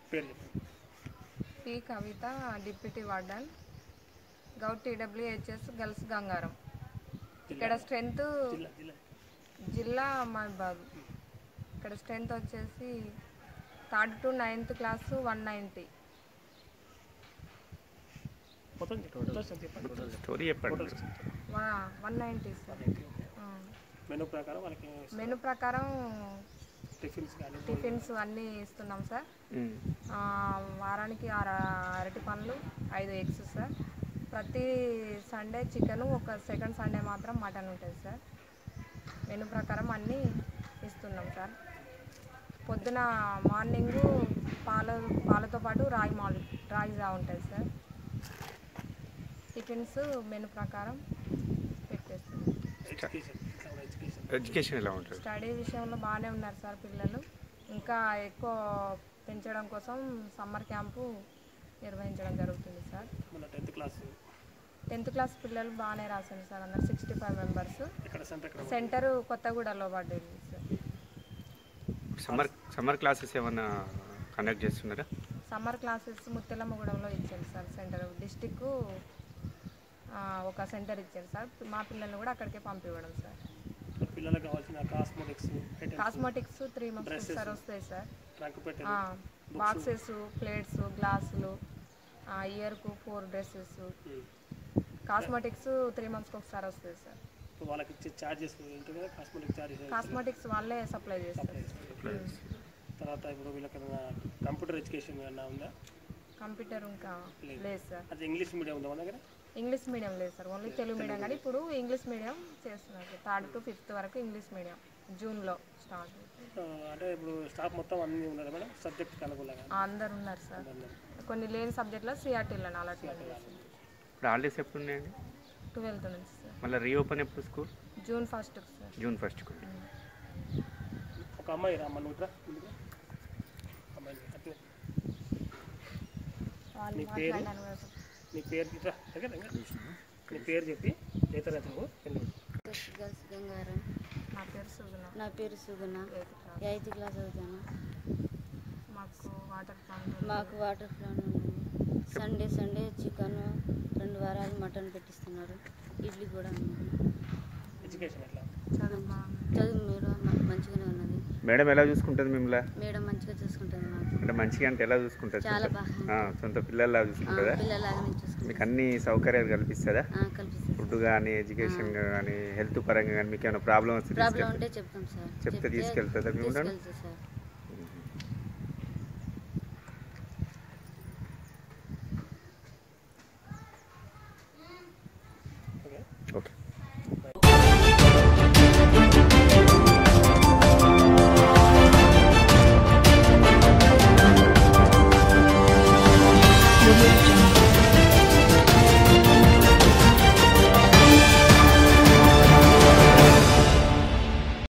పేరు చెప్పండి P Kavitha deputy warden govt TWHS girls Gangaram ఇక్కడ స్ట్రెంత్ జిల్లా జిల్లా జిల్లా మహబాద్ ఇక్కడ స్ట్రెంత్ వచ్చేసి third to ninth class one ninety మొత్తం చెప్పండి మొత్తం చెప్పండి స్టోరీ చెప్పండి వన్ నైంటీ సార్ ఆ. మెనూ ప్రకారం వాళ్ళకి మెను ప్రకారం టిఫిన్స్ కానీ టిఫిన్స్ అన్నీ ఇస్తున్నాం సార్ ఉమ్. ఆ, వారానికి ఆరు అరటి పండ్లు ఐదు ఎగ్స్ సార్ ప్రతి సండే చికెను ఒక సెకండ్ సండే మాత్రం మటన్ ఉంటుంది సార్ మెను ప్రకారం అన్నీ ఇస్తున్నాం సార్ పొద్దున మార్నింగ్ పాల పాలతో పాటు రాగి మాల్ రాగి జా ఉంటుంది సార్ టిఫిన్స్ మెను ప్రకారం పెట్టేస్తున్నాం ఎడ్యుకేషన్ ఎడ్యుకేషన్ ఎడ్యుకేషన్ ఎలా ఉంటుంది స్టడీ విషయంలో బాగానే ఉన్నారు సార్ పిల్లలు ఇంకా ఎక్కువ పెంచడం కోసం సమ్మర్ క్యాంపు నిర్వహించడం జరుగుతుంది సార్ మన టెన్త్ క్లాస్ టెన్త్ క్లాస్ పిల్లలు బాగానే రాశారు సార్ అందరు సిక్స్టీ ఫైవ్ మెంబర్స్ ఎక్కడ సెంటర్ ఎక్కడ సెంటర్ కొత్తగూడలో పడ్డది సార్ సమ్మర్ సమ్మర్ క్లాసెస్ ఏమన్నా కండక్ట్ చేస్తున్నారా సమ్మర్ క్లాసెస్ ముత్తెలమ్మగూడెంలో ఇచ్చారు సార్ సెంటర్ డిస్టిక్ ఒక సెంటర్ ఇచ్చారు సార్ మా పిల్లల్ని కూడా అక్కడికే పంపివ్వడం సార్ పిల్లలకు కావాల్సిన cosmetics items cosmetics three months sir వస్తాయి సార్ ట్రంక్ పెట్టెలు బాక్సెస్ ప్లేట్స్ గ్లాసులు ఇయర్కు four dresses um. Cosmetics three మంత్స్కి ఒకసారి వస్తుంది సార్ ఇప్పుడు వాళ్ళకి ఇచ్చే ఛార్జెస్ ఉంటుంది కదా కాస్మెటిక్ ఛార్జెస్ కాస్మెటిక్స్ వాళ్ళే సప్లై చేస్తారు తర్వాత ఇప్పుడు వీళ్ళకి ఏమైనా కంప్యూటర్ ఎడ్యుకేషన్ ఏమైనా ఉందా కంప్యూటర్ ఇంకా లేదు సార్ అది ఇంగ్లీష్ మీడియం ఉందా మన దగ్గర ఇంగ్లీష్ మీడియం లేదు సార్ ఓన్లీ తెలుగు మీడియం కానీ ఇప్పుడు ఇంగ్లీష్ మీడియం చేస్తున్నారు థర్డ్ టు ఫిఫ్త్ వరకు ఇంగ్లీష్ మీడియం జూన్లో స్టార్ట్ ఆ, అంటే ఇప్పుడు స్టాఫ్ మొత్తం అన్నీ ఉన్నారు మేడం సబ్జెక్ట్ అనుకూలంగా అందరు ఉన్నారు సార్ కొన్ని లేని సబ్జెక్ట్లో సిఆర్టీలో అలాట్ ఇప్పుడు హాలిడేస్ ఎప్పుడు ఉన్నాయండి ట్వెల్త్ నుంచి సార్ మళ్ళీ రీఓపెన్ ఎప్పుడు school June first sir June ఫస్ట్కు ఒక అమ్మాయి రా మన ఊట్రా ముందుగా అమ్మాయి అట్లే. వాళ్ళు నీ పేరు? మాట్లాడాను కదా సార్ నీ పేరు ఇట్రా దగ్గర దగ్గర. నీ పేరు చెప్పి నేతరత్నము గర్ల్స్ గంగారం నా పేరు సుగుణ నా పేరు Suguna eighth class eighth class చదువుతాను మాకు వాటర్ ప్లాంట్ మాకు వాటర్ ప్లాన్ ఉంది సండే సండే చికెన్ రెండు వారాలు మటన్ పెట్టిస్తున్నారు ఇడ్లీ కూడా ఉంది ఎడ్యుకేషన్ ఎట్లా చదువు మా చదువు మేడం మాకు మంచిగానే ఉన్నది మేడం ఎలా చూసుకుంటుంది మిమ్మల్ని మేడం మంచిగా చూసుకుంటుంది మాకు అంటే మంచిగా అంటే ఎలా చూసుకుంటుంది చాలా సొంత- బాగా ఆ, సొంత పిల్లల్లా ఆ, చూసుకుంటుందా పిల్లలాగానే చూసుకుంటుంది మీకు అన్ని సౌకర్యాలు కల్పిస్తుందా ఆ, కల్పిస్తుంది ఫుడ్ కానీ ఎడ్యుకేషన్ కానీ హెల్త్ పరంగా కానీ మీకు ఏమైనా ప్రాబ్లం వస్తే ప్రాబ్లం తీసుకెళ్తా ఉంటే చెప్తాం సార్ చెప్తే తీసుకెళ్తుందా మీ ఉండను? తీసుకెళ్తా సార్